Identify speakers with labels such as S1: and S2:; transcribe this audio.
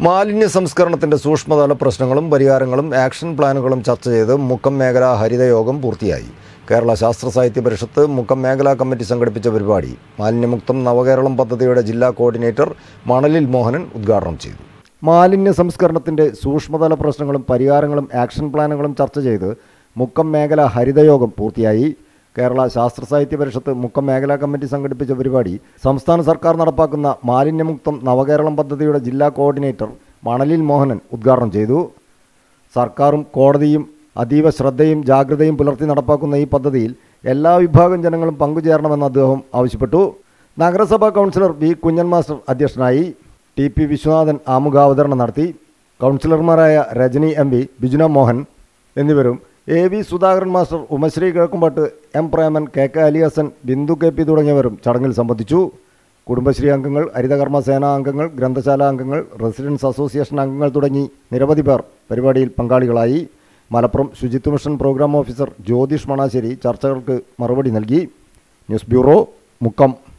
S1: മാലിന്യ സംസ്കരണത്തിന്റെ സൂക്ഷ്മതല പ്രശ്നങ്ങളും പരിഹാരങ്ങളും ആക്ഷൻ പ്ലാനുകളും ചർച്ച ചെയ്ത് മുക്കം മേഖല ഹരിതയോഗം പൂർത്തിയായി കേരള ശാസ്ത്ര സാഹിത്യ പരിഷത്ത് മുക്കം മേഖലാ കമ്മിറ്റി സംഘടിപ്പിച്ച പരിപാടി മാലിന്യമുക്തം നവകേരളം പദ്ധതിയുടെ ജില്ലാ കോർഡിനേറ്റർ മണലിൽ മോഹനൻ ഉദ്ഘാടനം ചെയ്തു മാലിന്യ സംസ്കരണത്തിന്റെ സൂക്ഷ്മതല പ്രശ്നങ്ങളും പരിഹാരങ്ങളും ആക്ഷൻ പ്ലാനുകളും ചർച്ച ചെയ്ത് മുക്കം മേഖല ഹരിതയോഗം പൂർത്തിയായി കേരള ശാസ്ത്ര സാഹിത്യ പരിഷത്ത് മുക്കം മേഖലാ കമ്മിറ്റി സംഘടിപ്പിച്ച പരിപാടി സംസ്ഥാന സർക്കാർ നടപ്പാക്കുന്ന മാലിന്യമുക്തം നവകേരളം പദ്ധതിയുടെ ജില്ലാ കോർഡിനേറ്റർ മണലിൽ മോഹനൻ ഉദ്ഘാടനം ചെയ്തു സർക്കാരും കോടതിയും അതീവ ശ്രദ്ധയും ജാഗ്രതയും പുലർത്തി നടപ്പാക്കുന്ന ഈ പദ്ധതിയിൽ എല്ലാ വിഭാഗം ജനങ്ങളും പങ്കുചേരണമെന്ന് അദ്ദേഹം ആവശ്യപ്പെട്ടു നഗരസഭാ കൗൺസിലർ വി കുഞ്ഞൻ മാസ്റ്റർ അധ്യക്ഷനായി ടി പി വിശ്വനാഥൻ ആമുഖാവതരണം നടത്തി കൗൺസിലർമാരായ രജനി എം പി ബിജുന മോഹൻ എന്നിവരും A V Sudhakaran master Umasree Kizhakkumpat M Preman K K Alihasan Bindu K P തുടങ്ങിയവരും ചടങ്ങിൽ സംബന്ധിച്ചു കുടുംബശ്രീ അംഗങ്ങൾ ഹരിതകർമ്മ സേനാ അംഗങ്ങൾ ഗ്രന്ഥശാല അംഗങ്ങൾ റെസിഡൻസ് അസോസിയേഷൻ അംഗങ്ങൾ തുടങ്ങി നിരവധി പേർ പരിപാടിയിൽ പങ്കാളികളായി Malappuram Suchitwa mission programme officer Jyothish Manassery ചർച്ചകൾക്ക് മറുപടി നൽകി ന്യൂസ് ബ്യൂറോ മുക്കം